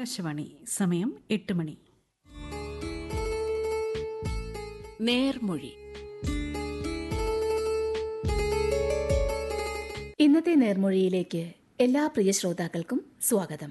ആകാശവാണി സമയം എട്ട് മണി നേർമൊഴി ഇന്നത്തെ നേർമൊഴിയിലേക്ക് എല്ലാ പ്രിയ ശ്രോതാക്കൾക്കും സ്വാഗതം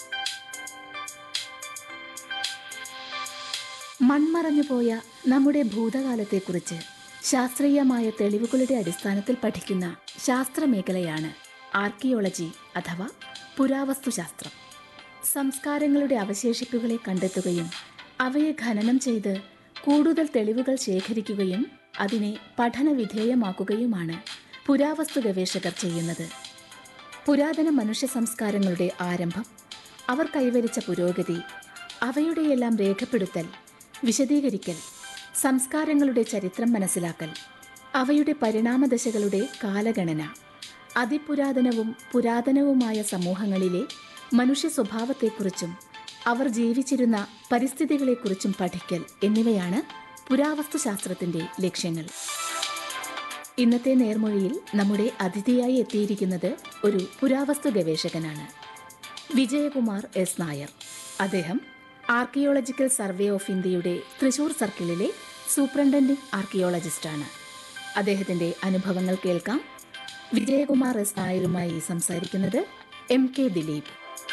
മൺമറഞ്ഞുപോയ നമ്മുടെ ഭൂതകാലത്തെക്കുറിച്ച് ശാസ്ത്രീയമായ തെളിവുകളുടെ അടിസ്ഥാനത്തിൽ പഠിക്കുന്ന ശാസ്ത്രമേഖലയാണ് ആർക്കിയോളജി അഥവാ പുരാവസ്തുശാസ്ത്രം സംസ്കാരങ്ങളുടെ അവശേഷിപ്പുകളെ കണ്ടെത്തുകയും അവയെ ഖനനം ചെയ്ത് കൂടുതൽ തെളിവുകൾ ശേഖരിക്കുകയും അതിനെ പഠനവിധേയമാക്കുകയുമാണ് പുരാവസ്തു ഗവേഷകർ ചെയ്യുന്നത് പുരാതന മനുഷ്യ സംസ്കാരങ്ങളുടെ ആരംഭം അവർ കൈവരിച്ച പുരോഗതി അവയുടെയെല്ലാം രേഖപ്പെടുത്തൽ വിശദീകരിക്കൽ സംസ്കാരങ്ങളുടെ ചരിത്രം മനസ്സിലാക്കൽ അവയുടെ പരിണാമദശകളുടെ കാലഗണന അതിപുരാതനവും പുരാതനവുമായ സമൂഹങ്ങളിലെ മനുഷ്യ സ്വഭാവത്തെക്കുറിച്ചും അവർ ജീവിച്ചിരുന്ന പരിസ്ഥിതികളെക്കുറിച്ചും പഠിക്കൽ എന്നിവയാണ് പുരാവസ്തുശാസ്ത്രത്തിന്റെ ലക്ഷ്യങ്ങൾ ഇന്നത്തെ നേർമൊഴിയിൽ നമ്മുടെ അതിഥിയായി എത്തിയിരിക്കുന്നത് ഒരു പുരാവസ്തു ഗവേഷകനാണ് വിജയകുമാർ എസ് നായർ അദ്ദേഹം ആർക്കിയോളജിക്കൽ സർവേ ഓഫ് ഇന്ത്യയുടെ തൃശൂർ സർക്കിളിലെ സൂപ്രണ്ടന്റിംഗ് ആർക്കിയോളജിസ്റ്റാണ് അദ്ദേഹത്തിന്റെ അനുഭവങ്ങൾ കേൾക്കാം വിജയകുമാർ എസ് നായരുമായി സംസാരിക്കുന്നത് എം കെ ദിലീപ്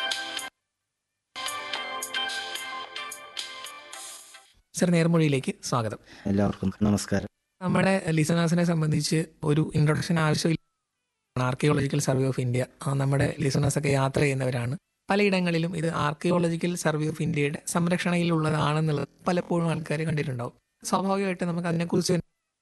സർ നേർമൊഴിയിലേക്ക് സ്വാഗതം എല്ലാവർക്കും നമസ്കാരം നമ്മുടെ ലിസണേഴ്സിനെ സംബന്ധിച്ച് ഒരു ഇൻട്രൊഡക്ഷൻ ആവശ്യമില്ല ആർക്കിയോളജിക്കൽ സർവേ ഓഫ് ഇന്ത്യ ആ, നമ്മുടെ ലിസണേഴ്സ് ഒക്കെ യാത്ര ചെയ്യുന്നവരാണ് പലയിടങ്ങളിലും ഇത് ആർക്കിയോളജിക്കൽ സർവേ ഓഫ് ഇന്ത്യയുടെ സംരക്ഷണയിലുള്ളതാണെന്നുള്ളത് പലപ്പോഴും ആൾക്കാർ കണ്ടിട്ടുണ്ടാവും സ്വാഭാവികമായിട്ട് നമുക്ക് അതിനെക്കുറിച്ച്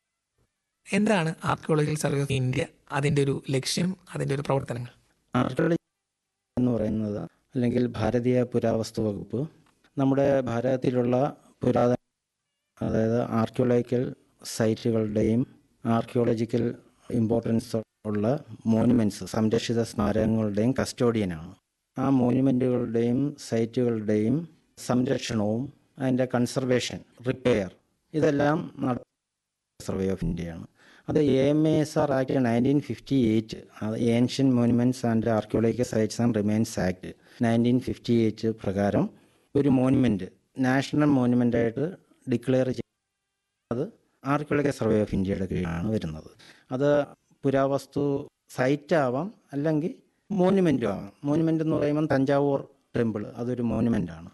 എന്താണ് ആർക്കിയോളജിക്കൽ സർവേ ഓഫ് ഇന്ത്യ അതിൻ്റെ ഒരു ലക്ഷ്യം അതിൻ്റെ ഒരു പ്രവർത്തനങ്ങൾ ആർക്കിയോളജി എന്ന് പറയുന്നത് അല്ലെങ്കിൽ ഭാരതീയ പുരാവസ്തു വകുപ്പ് നമ്മുടെ ഭാരതത്തിലുള്ള പുരാതന അതായത് ആർക്കിയോളജിക്കൽ സൈറ്റുകളുടെയും ആർക്കിയോളജിക്കൽ ഇമ്പോർട്ടൻസ് ഉള്ള മോണുമെൻറ്റ്സ് സംരക്ഷിത സ്മാരകങ്ങളുടെയും കസ്റ്റോഡിയനാണ് ആ മോണുമെൻറ്റുകളുടെയും സൈറ്റുകളുടെയും സംരക്ഷണവും അതിൻ്റെ കൺസർവേഷൻ റിപ്പയർ ഇതെല്ലാം നട സർവേ ഓഫ് ഇന്ത്യയാണ് അത് A M A S R act nineteen fifty eight അത് ancient monuments and archaeological sites and remains act nineteen fifty eight പ്രകാരം ഒരു മോണുമെൻറ്റ് നാഷണൽ മോണുമെൻ്റായിട്ട് ഡിക്ലെയർ അത് ആർക്കിയോളജിക്കൽ സർവേ ഓഫ് ഇന്ത്യയുടെ കീഴിലാണ് വരുന്നത് അത് പുരാവസ്തു സൈറ്റ് ആവാം അല്ലെങ്കിൽ മോണുമെൻറ്റും ആവാം മോണുമെൻ്റ് എന്ന് പറയുമ്പോൾ തഞ്ചാവൂർ ടെമ്പിൾ അതൊരു മോണുമെൻ്റാണ്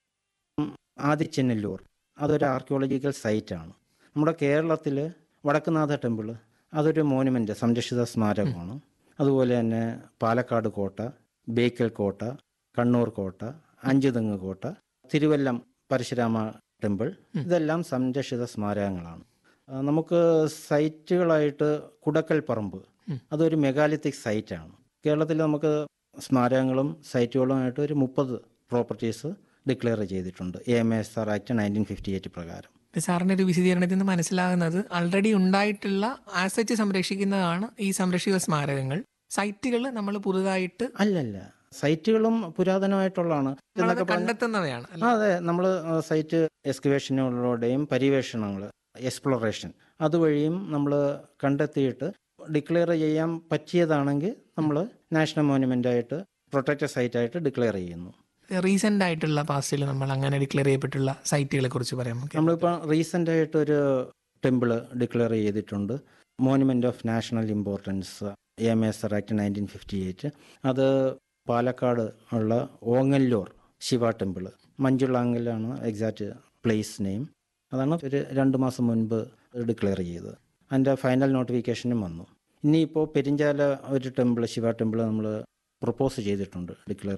ആദിച്ചെന്നല്ലൂർ അതൊരു ആർക്കിയോളജിക്കൽ സൈറ്റാണ് നമ്മുടെ കേരളത്തിൽ വടക്കുനാഥ ടെമ്പിൾ അതൊരു മോനുമെൻ്റ് സംരക്ഷിത സ്മാരകമാണ് അതുപോലെ തന്നെ പാലക്കാട് കോട്ട ബേക്കൽ കോട്ട കണ്ണൂർ കോട്ട അഞ്ചുതെങ്ങ് കോട്ട തിരുവല്ലം പരശുരാമ ടെമ്പിൾ ഇതെല്ലാം സംരക്ഷിത സ്മാരകങ്ങളാണ് ആ, നമുക്ക് സൈറ്റുകളായിട്ട് കുടക്കൽ പറമ്പ് അതൊരു മെഗാലിത്തിക് സൈറ്റാണ് കേരളത്തിൽ നമുക്ക് സ്മാരകങ്ങളും സൈറ്റുകളുമായിട്ട് ഒരു മുപ്പത് പ്രോപ്പർട്ടീസ് ഡിക്ലെയർ ചെയ്തിട്ടുണ്ട് A M S R act nineteen fifty eight പ്രകാരം ഇത് സാറിൻ്റെ ഒരു വിശദീകരണത്തിൽ നിന്ന് മനസ്സിലാകുന്നത് ആൾറെഡി ഉണ്ടായിട്ടുള്ള ആസറ്റ് സംരക്ഷിക്കുന്നതാണ് ഈ സംരക്ഷിത സ്മാരകങ്ങൾ സൈറ്റുകൾ നമ്മൾ പുതുതായിട്ട് അല്ലല്ല സൈറ്റുകളും പുരാതനമായിട്ടുള്ളതാണ് നമ്മളത് എന്നൊക്കെ പറഞ്ഞ- കണ്ടെത്തുന്നവയാണ് അല്ലേ? ആ, അതെ നമ്മൾ സൈറ്റ് എക്സ്കവേഷനുകളുടെയും പര്യവേഷണങ്ങൾ എക്സ്പ്ലോറേഷൻ അതുവഴിയും നമ്മൾ കണ്ടെത്തിയിട്ട് ഡിക്ലെയർ ചെയ്യാൻ പറ്റിയതാണെങ്കിൽ നമ്മൾ നാഷണൽ മോനുമെൻ്റ് ആയിട്ട് പ്രൊട്ടക്റ്റഡ് സൈറ്റായിട്ട് ഡിക്ലെയർ ചെയ്യുന്നു റീസെന്റ് ആയിട്ടുള്ള പാസ്റ്റിൽ നമ്മൾ അങ്ങനെ ഡിക്ലെയർ ചെയ്യപ്പെട്ടുള്ള സൈറ്റുകളെ കുറിച്ച് പറയാം നമുക്ക് നമ്മളിപ്പോൾ റീസെൻ്റ് ആയിട്ട് ഒരു ടെമ്പിൾ ഡിക്ലെയർ ചെയ്തിട്ടുണ്ട് monument of national importance A M S act nineteen fifty eight അത് പാലക്കാട് ഉള്ള ഓങ്ങല്ലൂർ ശിവ ടെമ്പിൾ മഞ്ജുളാങ്കലാണ് എക്സാക്റ്റ് പ്ലേസ് നെയിം അതാണ് ഒരു രണ്ട് മാസം മുൻപ് ഡിക്ലെയർ ചെയ്തത് അതിൻ്റെ ഫൈനൽ നോട്ടിഫിക്കേഷനും വന്നു ഇനിയിപ്പോൾ പെരിഞ്ചാല ഒരു ടെമ്പിൾ ശിവ ടെമ്പിൾ നമ്മൾ പ്രപ്പോസ് ചെയ്തിട്ടുണ്ട് ഡിക്ലെയർ